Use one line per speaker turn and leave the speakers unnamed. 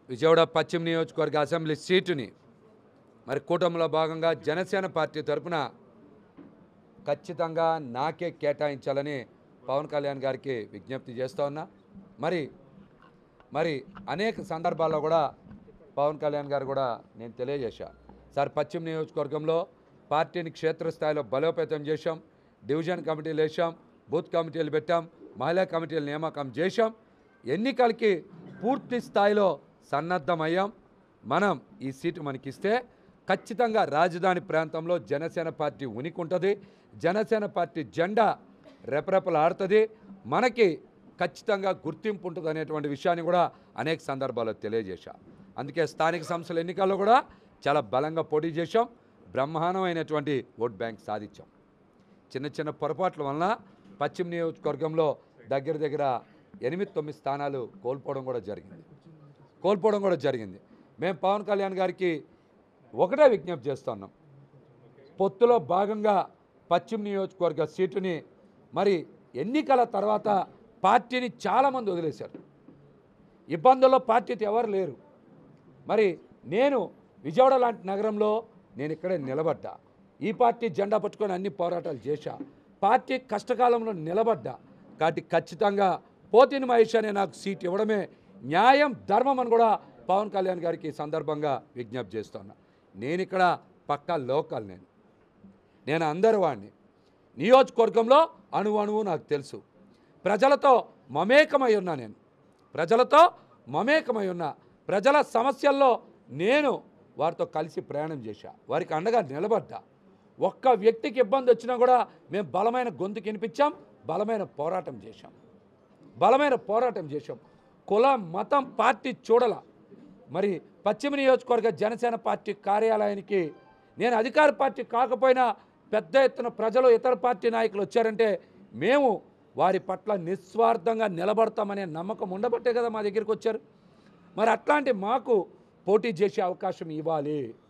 విజయవాడ పశ్చిమ నియోజకవర్గ అసెంబ్లీ సీటుని మరి కూటమిలో భాగంగా జనసేన పార్టీ తరపున ఖచ్చితంగా నాకే కేటాయించాలని పవన్ కళ్యాణ్ గారికి విజ్ఞప్తి చేస్తూ ఉన్నా మరి మరి అనేక సందర్భాల్లో కూడా పవన్ కళ్యాణ్ గారు కూడా నేను తెలియజేశా సార్ పశ్చిమ నియోజకవర్గంలో పార్టీని క్షేత్రస్థాయిలో బలోపేతం చేశాం డివిజన్ కమిటీలు వేసాం బూత్ కమిటీలు పెట్టాం మహిళా కమిటీలు నియామకం చేశాం ఎన్నికలకి పూర్తి స్థాయిలో సన్నద్ధమయ్యాం మనం ఈ సీటు మనకిస్తే ఖచ్చితంగా రాజధాని ప్రాంతంలో జనసేన పార్టీ ఉనికి ఉంటుంది జనసేన పార్టీ జెండా రెపరెపలాడుతుంది మనకి ఖచ్చితంగా గుర్తింపు ఉంటుంది అనేటువంటి విషయాన్ని కూడా అనేక సందర్భాల్లో తెలియజేశా అందుకే స్థానిక సంస్థల ఎన్నికల్లో కూడా చాలా బలంగా పోటీ చేశాం బ్రహ్మాండమైనటువంటి ఓట్ బ్యాంక్ సాధించాం చిన్న చిన్న పొరపాట్ల వలన పశ్చిమ నియోజకవర్గంలో దగ్గర దగ్గర ఎనిమిది తొమ్మిది స్థానాలు కోల్పోవడం కూడా జరిగింది కోల్పోవడం కూడా జరిగింది మేము పవన్ కళ్యాణ్ గారికి ఒకటే విజ్ఞప్తి చేస్తున్నాం పొత్తులో భాగంగా పశ్చిమ నియోజకవర్గ సీటుని మరి ఎన్నికల తర్వాత పార్టీని చాలామంది వదిలేశారు ఇబ్బందుల్లో పార్టీతో ఎవరు లేరు మరి నేను విజయవాడ లాంటి నగరంలో నేను ఇక్కడే నిలబడ్డా ఈ పార్టీ జెండా పట్టుకొని అన్ని పోరాటాలు చేశా పార్టీ కష్టకాలంలో నిలబడ్డా కాబట్టి ఖచ్చితంగా పోతిని మహేష్ అనే నాకు సీట్ ఇవ్వడమే న్యాయం ధర్మం అని కూడా పవన్ కళ్యాణ్ గారికి ఈ సందర్భంగా విజ్ఞప్తి చేస్తున్నా నేను ఇక్కడ పక్కా లోకల్ నేను నేను అందరి వాడిని నియోజకవర్గంలో అణువు అణువు నాకు తెలుసు ప్రజలతో మమేకమై ఉన్నా నేను ప్రజలతో మమేకమై ఉన్నా ప్రజల సమస్యల్లో నేను వారితో కలిసి ప్రయాణం చేశా వారికి అండగా నిలబడ్డా ఒక్క వ్యక్తికి ఇబ్బంది వచ్చినా కూడా మేము బలమైన గొంతు వినిపించాం బలమైన పోరాటం చేశాం బలమైన పోరాటం చేశాం కుల మతం పార్టీ చూడల మరి పశ్చిమ నియోజకవర్గ జనసేన పార్టీ కార్యాలయానికి నేను అధికార పార్టీ కాకపోయినా పెద్ద ఎత్తున ప్రజలు ఇతర పార్టీ నాయకులు వచ్చారంటే మేము వారి పట్ల నిస్వార్థంగా నిలబడతామనే నమ్మకం ఉండబట్టే కదా మా దగ్గరికి వచ్చారు మరి అట్లాంటి మాకు పోటీ చేసే అవకాశం ఇవ్వాలి